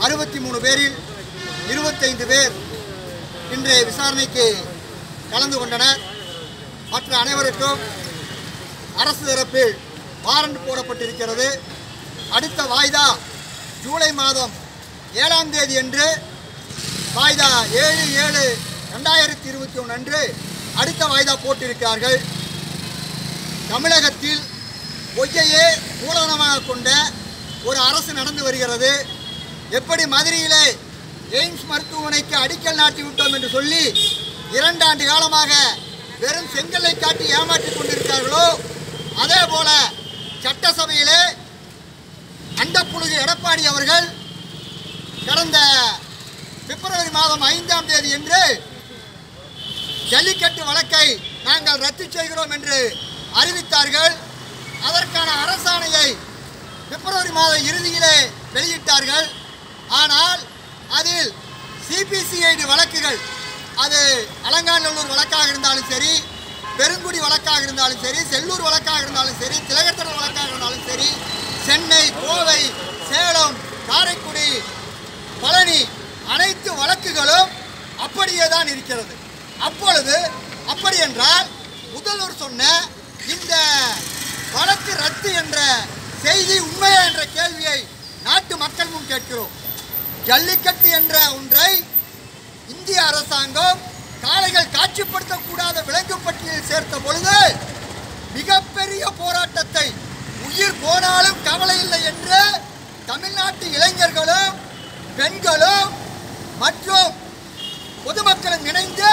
அறுபத்தி மூணு பேரில் இருபத்தைந்து பேர் இன்றைய விசாரணைக்கு கலந்து கொண்டனர் மற்ற அனைவருக்கும் அரசு தரப்பில் வாரண்ட் போடப்பட்டிருக்கிறது அடுத்த வாய்தா ஜூலை மாதம் ஏழாம் தேதி அன்று வாய்தா ஏழு ஏழு ரெண்டாயிரத்தி இருபத்தி ஒன்று அன்று அடுத்த வாய்தா போட்டிருக்கிறார்கள் தமிழகத்தில் பொய்யையே மூலதனமாக கொண்ட ஒரு அரசு நடந்து வருகிறது எப்படி மதுரையிலே எய்ம்ஸ் மருத்துவமனைக்கு அடிக்கல் நாட்டி விட்டோம் என்று சொல்லி இரண்டாண்டு காலமாக வெறும் செங்கல்லை காட்டி ஏமாற்றிக் கொண்டிருக்கிறார்களோ அதே போல சட்டசபையிலே அண்டப்புழுகு எடப்பாடி அவர்கள் கடந்த பிப்ரவரி மாதம் ஐந்தாம் தேதி என்று ஜல்லிக்கட்டு வழக்கை நாங்கள் ரத்து செய்கிறோம் என்று அறிவித்தார்கள் அதற்கான அரசாணையை பிப்ரவரி மாத இறுதியிலே வெளியிட்டார்கள் ஆனால் அதில் சிபிசிஐடி வழக்குகள் அது அலங்காநல்லூர் வழக்காக இருந்தாலும் சரி பெருங்குடி வழக்காக இருந்தாலும் சரி செல்லூர் வழக்காக இருந்தாலும் சரி திலகத்தர் வழக்காக இருந்தாலும் சரி சென்னை கோவை சேலம் காரைக்குடி பழனி அனைத்து வழக்குகளும் அப்படியே தான் இருக்கிறது அப்பொழுது அப்படி என்றால் முதல்வர் சொன்ன இந்த வழக்கு ரத்து என்ற செய்தி உண்மையா என்ற கேள்வியை நாட்டு மக்கள் முன் கேட்கிறோம் ஜல்லிக்கட்டு என்ற ஒன்றை இந்திய அரசாங்கம் காளைகள் காட்சிப்படுத்தக்கூடாத விலங்கு பட்டியலில் சேர்த்த பொழுது மிகப்பெரிய போராட்டத்தை உயிர் போனாலும் கவலை இல்லை என்று தமிழ்நாட்டு இளைஞர்களும் பெண்களும் மற்றும் பொதுமக்களும் இணைந்து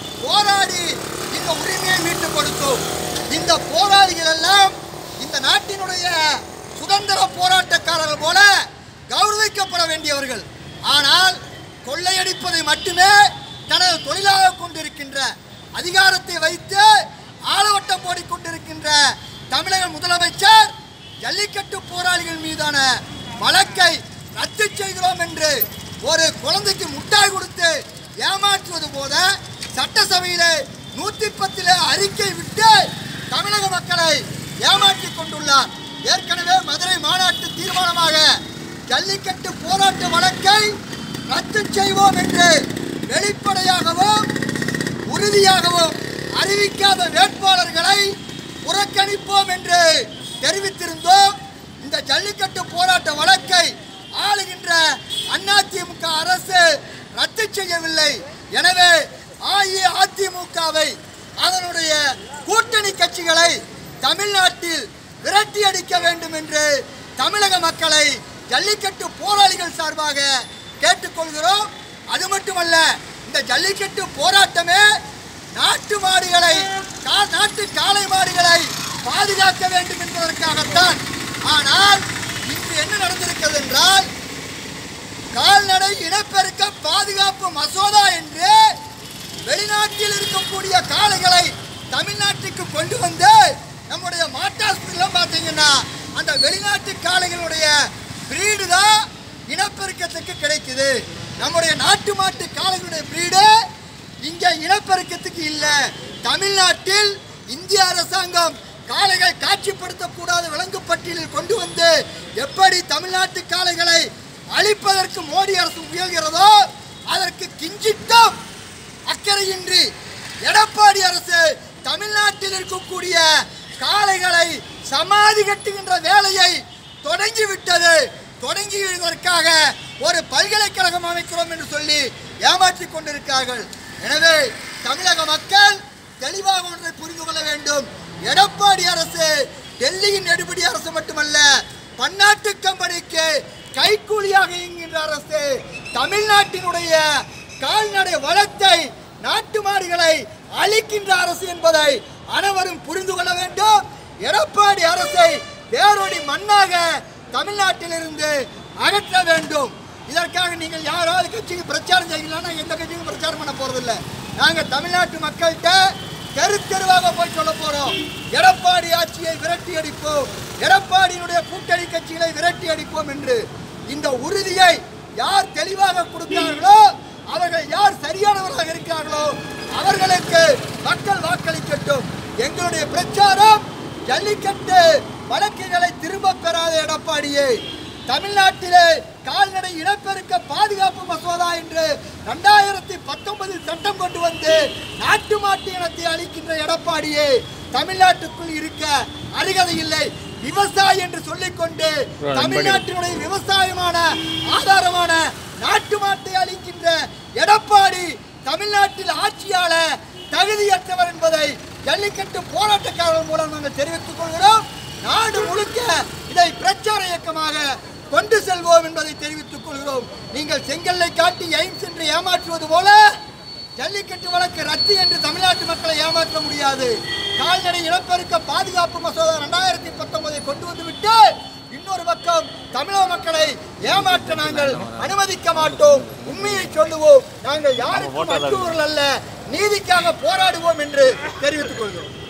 போராடி இந்த உரிமையை மீட்டுக் கொடுத்தோம் இந்த போராளிகள் எல்லாம் இந்த நாட்டினுடைய சுதந்திர போராட்டக்காரர்கள் போல கௌரவிக்கப்பட வேண்டியவர்கள் ஆனால் கொள்ளையடிப்பதை மட்டுமே தனது தொழிலாக கொண்டிருக்கின்ற அதிகாரத்தை வைத்து ஆளவட்டம் போடிக்கொண்டிருக்கின்ற தமிழக முதலமைச்சர் ஜல்லிக்கட்டு போராளிகள் மீதான வழக்கை ரத்து செய்கிறோம் என்று ஒரு குழந்தைக்கு முட்டாய் கொடுத்து ஏமாற்றுவது போல சட்டசபையிலே நூத்தி பத்திலே அறிக்கை விட்டு தமிழக மக்களை ஏமாற்றிக் கொண்டுள்ளார் ஏற்கனவே மதுரை மாநாட்டு தீர்மானமாக ஜல்லிக்கட்டு போராட்ட வழக்கை ரத்து செய்வோம் என்று வெளிப்படையாகவும் உறுதியாகவும் அறிவிக்காத வேட்பாளர்களை புறக்கணிப்போம் என்று தெரிவித்திருந்தோம் இந்த ஜல்லிக்கட்டு போராட்ட வழக்கை ஆளுகின்ற அதிமுக அரசு ரத்து செய்யவில்லை எனவே அஇஅதிமுகவை அதனுடைய கூட்டணி கட்சிகளை தமிழ்நாட்டில் விரட்டி அடிக்க வேண்டும் என்று தமிழக மக்களை ஜல்லிக்கட்டு போராளிகள் சார்பாக கேட்டுக்கொள்கிறோம் அது மட்டுமல்ல இந்த ஜல்லிக்கட்டு போராட்டமே நாட்டு மாடுகளை கா- நாட்டு காளை மாடுகளை பாதுகாக்க வேண்டும் என்பதற்காகத்தான் ஆனால் இன்று என்ன நடந்திருக்கிறது என்றால் கால்நடை இனப்பெருக்க பாதுகாப்பு மசோதா என்று வெளிநாட்டில் இருக்கக்கூடிய காளைகளை தமிழ்நாட்டுக்கு கொண்டு வந்து நம்முடைய மாட்டாஸ்பத்திரிலாம் பார்த்தீங்கன்னா அந்த வெளிநாட்டு காளைகளுடைய பிரீடு தான் இனப்பெருக்கத்துக்கு கிடைக்குது நம்முடைய நாட்டு மாட்டு காளைகளுடைய பிரீடு இங்க இனப்பெருக்கத்துக்கு இல்லை தமிழ்நாட்டில் இந்திய அரசாங்கம் காளைகள் காட்சிப்படுத்தக்கூடாத விலங்கு பட்டியலில் கொண்டு வந்து எப்படி தமிழ்நாட்டு காளைகளை அழிப்பதற்கு மோடி அரசு முயல்கிறதோ அதற்கு கிஞ்சிட்டும் அக்கறையின்றி எடப்பாடி அரசு தமிழ்நாட்டில் இருக்கக்கூடிய காளைகளை சமாதி கட்டுகின்ற வேலையை தொடங்கிவிட்டது தொடங்கியதற்காக ஒரு பல்கலைக்கழகம் அமைக்கிறோம் என்று சொல்லி ஏமாற்றிக் கொண்டிருக்கிறார்கள் எனவே தமிழக மக்கள் தெளிவாக ஒன்றை புரிந்து கொள்ள வேண்டும் எடப்பாடி அரசு டெல்லியின் எடுபடி அரசு மட்டுமல்ல பன்னாட்டு கம்பெனிக்கு கைக்கூலியாக இயங்குகின்ற அரசு தமிழ்நாட்டினுடைய கால்நடை வளத்தை நாட்டு மாடுகளை அழிக்கின்ற அரசு என்பதை அனைவரும் புரிந்து கொள்ள வேண்டும் எடப்பாடி அரசை வேரொடி மண்ணாக தமிழ்நாட்டிலிருந்து அகற்ற வேண்டும் இதற்காக நீங்கள் யாராவது கட்சிக்கு பிரச்சாரம் செய்யலாம்னா எந்த கட்சிக்கும் பிரச்சாரம் பண்ண போறதில்லை நாங்க தமிழ்நாட்டு மக்கள்கிட்ட தெரு தெருவாக போய் சொல்ல போறோம் எடப்பாடி ஆட்சியை விரட்டி அடிப்போம் எடப்பாடியினுடைய கூட்டணி கட்சிகளை விரட்டி அடிப்போம் என்று இந்த உறுதியை யார் தெளிவாக கொடுக்கிறார்களோ அவர்கள் யார் சரியானவர்களாக இருக்கிறார்களோ அவர்களுக்கு மக்கள் வாக்களிக்கட்டும் எங்களுடைய பிரச்சாரம் ஜல்லிக்கட்டு வழக்குகளை திரும்ப பெறாத எடப்பாடியே தமிழ்நாட்டிலே கால்நடை இனப்பெருக்க மசோதா என்று ரெண்டாயிரத்தி பத்தொன்பதில் சட்டம் கொண்டு வந்து நாட்டு மாட்டு இனத்தை அளிக்கின்ற எடப்பாடியே தமிழ்நாட்டுக்குள் இருக்க அருகதை இல்லை விவசாயி என்று சொல்லிக்கொண்டு தமிழ்நாட்டினுடைய விவசாயமான ஆதாரமான நாட்டு மாட்டை அளிக்கின்ற எடப்பாடி தமிழ்நாட்டில் ஆட்சியாள தகுதியற்றவர் என்பதை ஜல்லிக்கட்டு போராட்டக்காரர்கள் மூலம் நாங்கள் தெரிவித்துக் கொள்கிறோம் நாடு முழுக்க இதை பிரச்சார இயக்கமாக கொண்டு செல்வோம் என்பதை தெரிவித்துக் கொள்கிறோம் நீங்கள் செங்கல்லை காட்டி எய்ம்ஸ் என்று ஏமாற்றுவது போல ஜல்லிக்கட்டு வழக்கு ரத்து என்று தமிழ்நாட்டு மக்களை ஏமாற்ற முடியாது கால்நடை இனப்பெருக்க பாதுகாப்பு மசோதா ரெண்டாயிரத்தி பத்தொன்பதை கொண்டு வந்து விட்டு இன்னொரு பக்கம் தமிழக மக்களை ஏமாற்ற நாங்கள் அனுமதிக்க மாட்டோம் உண்மையை சொல்லுவோம் நாங்கள் யாருக்கும் அச்சுறுத்தல் அல்ல நீதிக்காக போராடுவோம் என்று தெரிவித்துக் கொள்கிறோம்